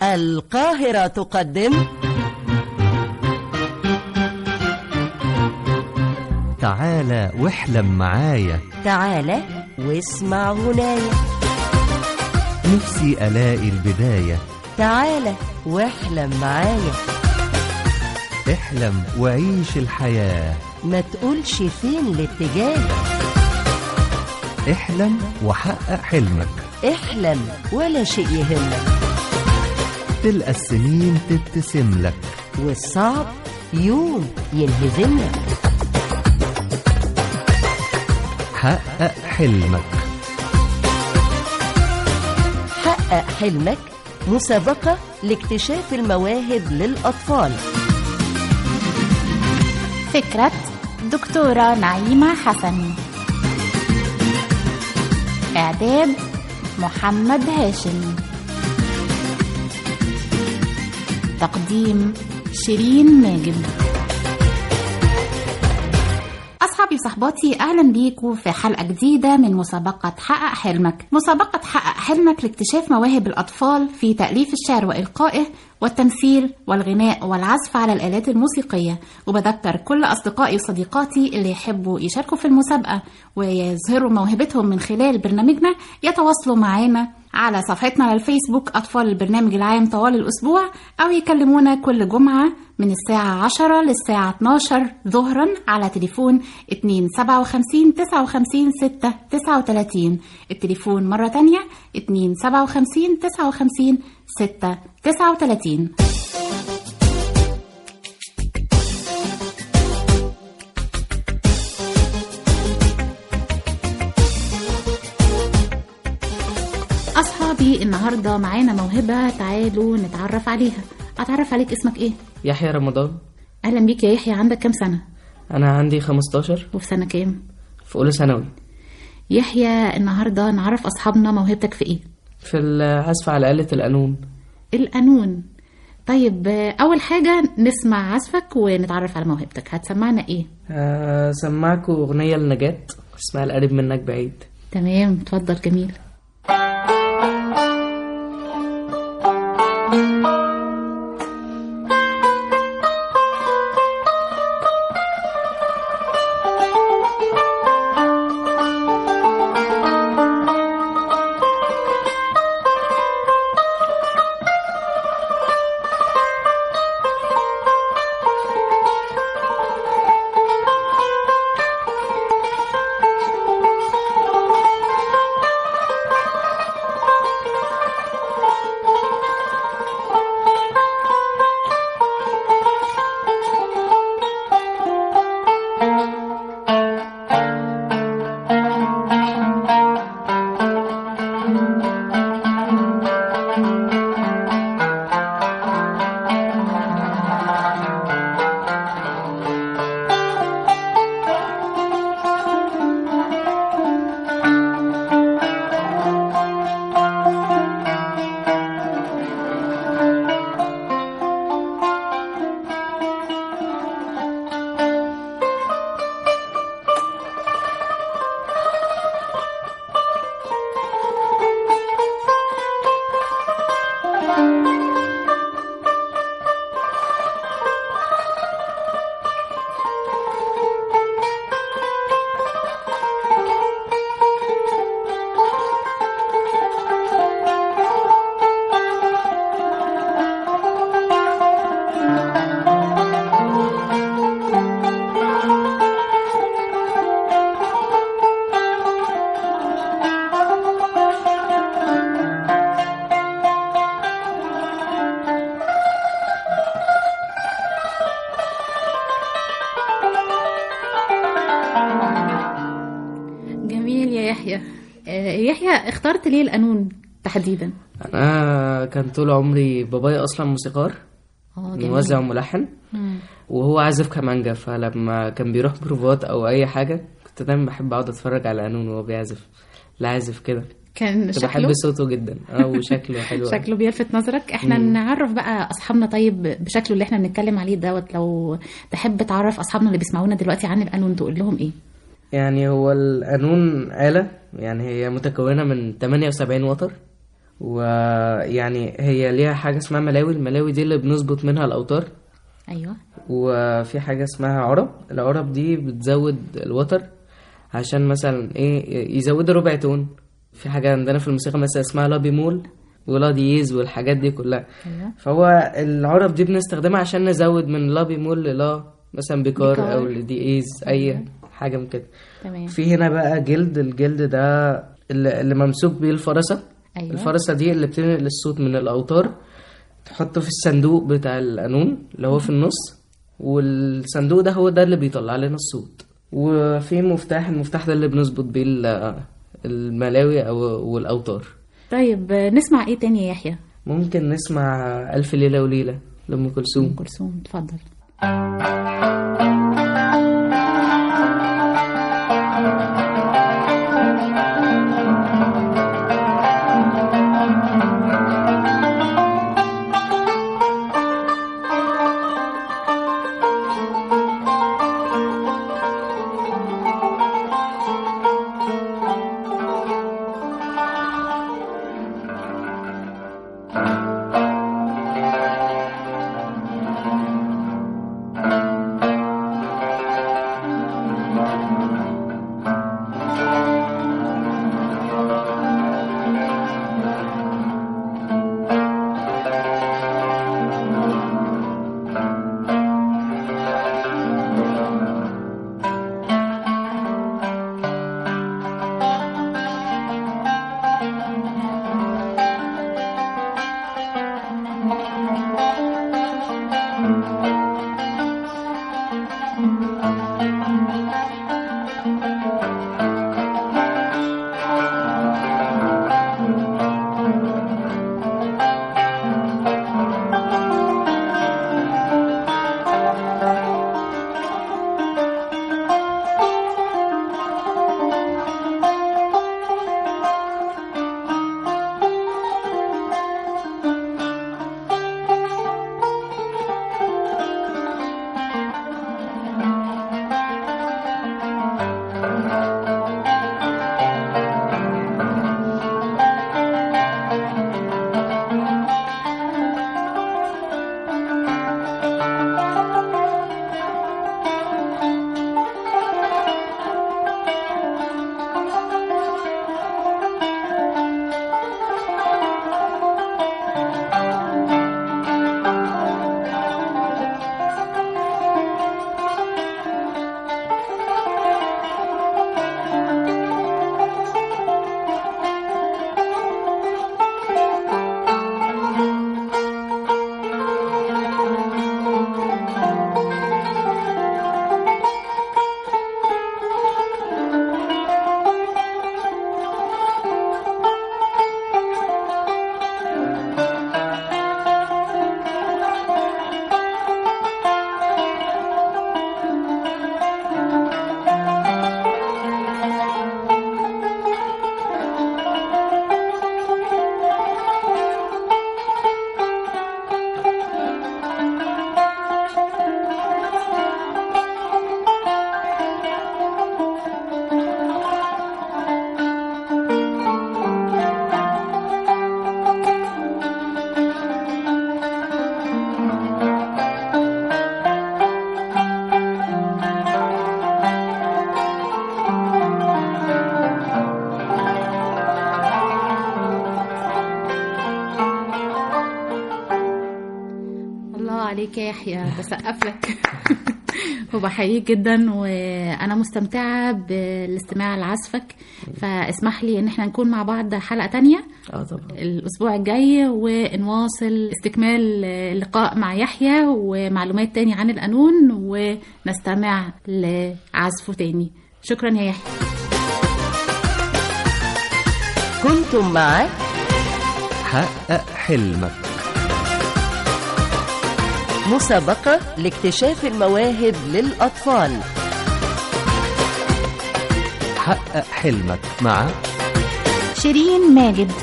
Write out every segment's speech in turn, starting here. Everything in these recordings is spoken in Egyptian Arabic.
القاهرة تقدم تعالى واحلم معايا تعال واسمع غناية نفسي ألاقي البداية تعال واحلم معايا احلم وعيش الحياة ما تقولش فين الاتجاه احلم وحقق حلمك احلم ولا شيء يهمك تلقى السنين تبتسم لك والصعب يوم ينهزمك حقق حلمك حقق حلمك مسابقة لاكتشاف المواهب للأطفال فكرة دكتورة نعيمة حسن إعداد محمد هاشم تقديم شيرين ماجد أصحابي وصحباتي أهلا بيكم في حلقة جديدة من مسابقة حقق حلمك مسابقة حقق حلمك لاكتشاف مواهب الأطفال في تأليف الشعر وإلقائه والتمثيل والغناء والعزف على الآلات الموسيقية وبذكر كل أصدقائي وصديقاتي اللي يحبوا يشاركوا في المسابقة ويظهروا موهبتهم من خلال برنامجنا يتواصلوا معانا على صفحتنا على الفيسبوك أطفال البرنامج العام طوال الأسبوع أو يكلمونا كل جمعة من الساعة 10 للساعة 12 ظهرا على تليفون 257 59 6 39 التليفون مرة تانية 257 59 6 39 أصحابي النهاردة معانا موهبة تعالوا نتعرف عليها أتعرف عليك اسمك إيه؟ يحيى رمضان أهلا بيك يا يحيى عندك كام سنة؟ انا عندي 15 وفي سنة كام؟ في اولى ثانوي يحيى النهاردة نعرف أصحابنا موهبتك في إيه؟ في العزف على آلة القانون القانون طيب آه، أول حاجة نسمع عزفك ونتعرف على موهبتك هتسمعنا إيه؟ هسمعكوا أغنية لنجاة اسمها القريب منك بعيد تمام اتفضل جميل جميل يا يحيى آه، يحيى اخترت ليه القانون تحديدا؟ أنا كان طول عمري بابايا أصلا موسيقار اه جميل موزع وملحن مم. وهو عازف كمانجا فلما كان بيروح بروفات أو أي حاجة كنت دايما بحب أقعد أتفرج على قانون وهو بيعزف العازف كده كان كنت شكله بحب صوته جدا اه وشكله حلو أوي. شكله بيلفت نظرك احنا مم. نعرف بقى اصحابنا طيب بشكله اللي احنا بنتكلم عليه دوت لو تحب تعرف اصحابنا اللي بيسمعونا دلوقتي عن القانون تقول لهم ايه يعني هو القانون آلة يعني هي متكونة من 78 وتر ويعني هي ليها حاجة اسمها ملاوي الملاوي دي اللي بنظبط منها الأوتار ايوه وفي حاجة اسمها عرب العرب دي بتزود الوتر عشان مثلا ايه يزودوا ربع تون في حاجة عندنا في الموسيقى مثلا اسمها لا بيمول ولا دييز والحاجات دي كلها ايوه فهو العرب دي بنستخدمها عشان نزود من لا بيمول للا مثلا بيكار بيكار. او لدييز اي حاجة من كده تمام في هنا بقى جلد الجلد ده اللي اللي ممسوك بيه الفرسة ايوه الفرسة دي اللي بتنقل الصوت من الأوتار تحطه في الصندوق بتاع القانون اللي هو في النص والصندوق ده هو ده اللي بيطلع لنا الصوت وفي مفتاح المفتاح ده اللي بنظبط بيه ال- الملاوي أو والأوتار طيب آه، نسمع ايه تاني يا يحيى ممكن نسمع ألف ليلة وليلة لأم ام كلثوم كلثوم اتفضل عليك يا يحيى بسقف لك وبحييك جدا وانا مستمتعه بالاستماع لعزفك فاسمح لي ان احنا نكون مع بعض حلقه تانية اه طبعا الاسبوع الجاي ونواصل استكمال اللقاء مع يحيى ومعلومات تاني عن القانون ونستمع لعزفه تاني شكرا يا يحيى كنتم مع حقق حلمك مسابقة لاكتشاف المواهب للأطفال حقق حلمك مع شيرين ماجد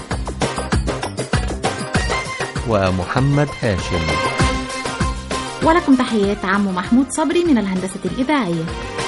ومحمد هاشم ولكم تحيات عمو محمود صبري من الهندسة الإذاعية